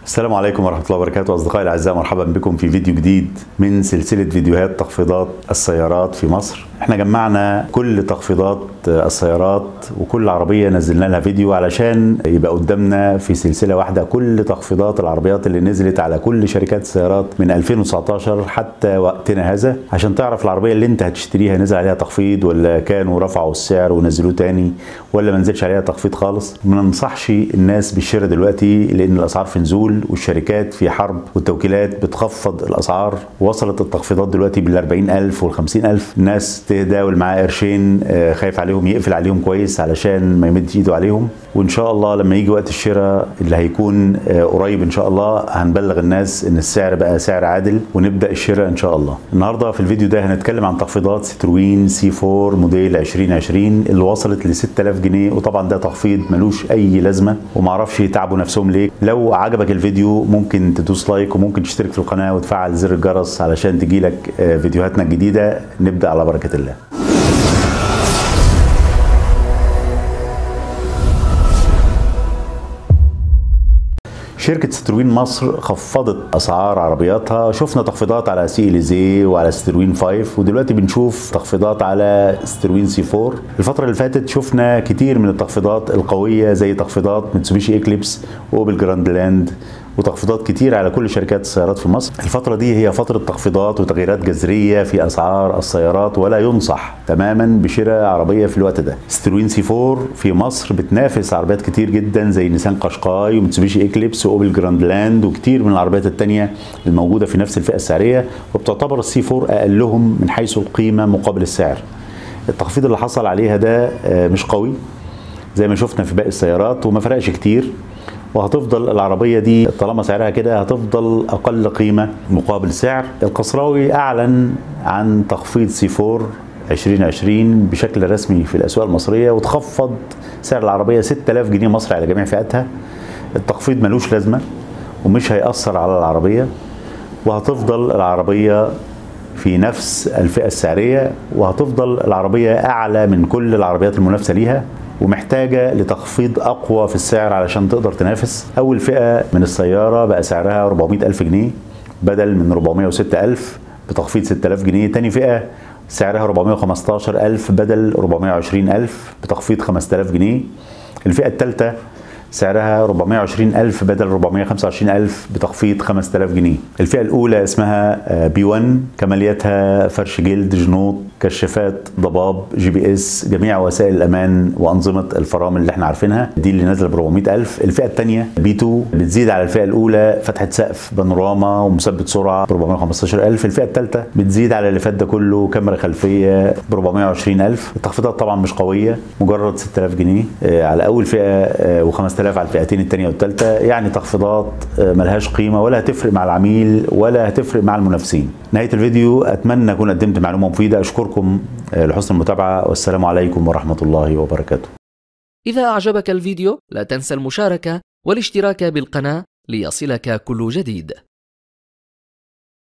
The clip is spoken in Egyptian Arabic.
السلام عليكم ورحمة الله وبركاته أصدقائي الأعزاء مرحبا بكم في فيديو جديد من سلسلة فيديوهات تخفيضات السيارات في مصر احنا جمعنا كل تخفيضات السيارات وكل عربية نزلنا لها فيديو علشان يبقى قدامنا في سلسلة واحدة كل تخفيضات العربيات اللي نزلت على كل شركات السيارات من 2019 حتى وقتنا هذا عشان تعرف العربية اللي انت هتشتريها نزل عليها تخفيض ولا كانوا رفعوا السعر ونزلوه تاني ولا ما نزلش عليها تخفيض خالص ما ننصحش الناس بالشراء دلوقتي لان الاسعار في نزول والشركات في حرب والتوكيلات بتخفض الاسعار وصلت التخفيضات دلوقتي بال 40000 وال 50000 الناس تداول معاه قرشين آه، خايف عليهم يقفل عليهم كويس علشان ما يمدش ايده عليهم وان شاء الله لما يجي وقت الشراء اللي هيكون آه، قريب ان شاء الله هنبلغ الناس ان السعر بقى سعر عادل ونبدا الشراء ان شاء الله النهارده في الفيديو ده هنتكلم عن تخفيضات ستروين سي 4 موديل 2020 اللي وصلت ل 6000 جنيه وطبعا ده تخفيض ملوش اي لازمه ومعرفش يتعبوا نفسهم ليه لو عجبك الفيديو ممكن تدوس لايك وممكن تشترك في القناه وتفعل زر الجرس علشان تجيلك آه، فيديوهاتنا الجديده نبدا على بركه الله شركة ستروين مصر خفضت أسعار عربياتها شفنا تخفيضات على سي إليزي وعلى ستروين 5 ودلوقتي بنشوف تخفيضات على ستروين سي 4 الفترة اللي فاتت شفنا كتير من التخفيضات القوية زي تخفيضات متسوبيشي إكليبس وأوبل جراند لاند وتخفيضات كتير على كل شركات السيارات في مصر الفترة دي هي فترة تخفيضات وتغييرات جذرية في أسعار السيارات ولا ينصح تماما بشراء عربية في الوقت ده ستروين سي 4 في مصر بتنافس عربيات كتير جدا زي نيسان قشقاي ومتسوبيشي إكليبس وأوبل جراند لاند وكتير من العربيات التانية الموجودة في نفس الفئة السعرية وبتعتبر السي 4 أقلهم من حيث القيمة مقابل السعر التخفيض اللي حصل عليها ده آه، مش قوي زي ما شفنا في باقي السيارات وما فرقش كتير وهتفضل العربية دي طالما سعرها كده هتفضل أقل قيمة مقابل سعر القصراوي أعلن عن تخفيض سي 4 2020 بشكل رسمي في الأسواق المصرية وتخفض سعر العربية 6000 جنيه مصري على جميع فئاتها التخفيض ملوش لازمة ومش هيأثر على العربية وهتفضل العربية في نفس الفئة السعرية وهتفضل العربية أعلى من كل العربيات المنافسة ليها ومحتاجة لتخفيض أقوى في السعر علشان تقدر تنافس أول فئة من السيارة بقى سعرها 400 ألف جنيه بدل من 406 ألف بتخفيض 6000 جنيه تاني فئة سعرها 415 ألف بدل 420 ألف بتخفيض 5000 جنيه الفئة الثالثة سعرها 420 ألف بدل 425 ألف بتخفيض 5000 جنيه الفئة الأولى اسمها بي 1 كمالياتها فرش جلد جنوط كشافات ضباب جي بي اس جميع وسائل الأمان وأنظمة الفرامل اللي احنا عارفينها دي اللي نازلة ب 400 ألف الفئة الثانية بي 2 بتزيد على الفئة الأولى فتحة سقف بانوراما ومثبت سرعة ب 415 ألف الفئة الثالثة بتزيد على اللي فات ده كله كاميرا خلفية ب 420 ألف التخفيضات طبعا مش قوية مجرد 6000 جنيه آه، على أول فئة و5000 على الفئتين الثانيه والثالثه يعني تخفيضات آه، ملهاش قيمه ولا هتفرق مع العميل ولا هتفرق مع المنافسين نهايه الفيديو اتمنى اكون قدمت معلومه مفيده اشكركم آه، لحسن المتابعه والسلام عليكم ورحمه الله وبركاته إذا أعجبك الفيديو لا تنسى المشاركة والاشتراك بالقناة ليصلك كل جديد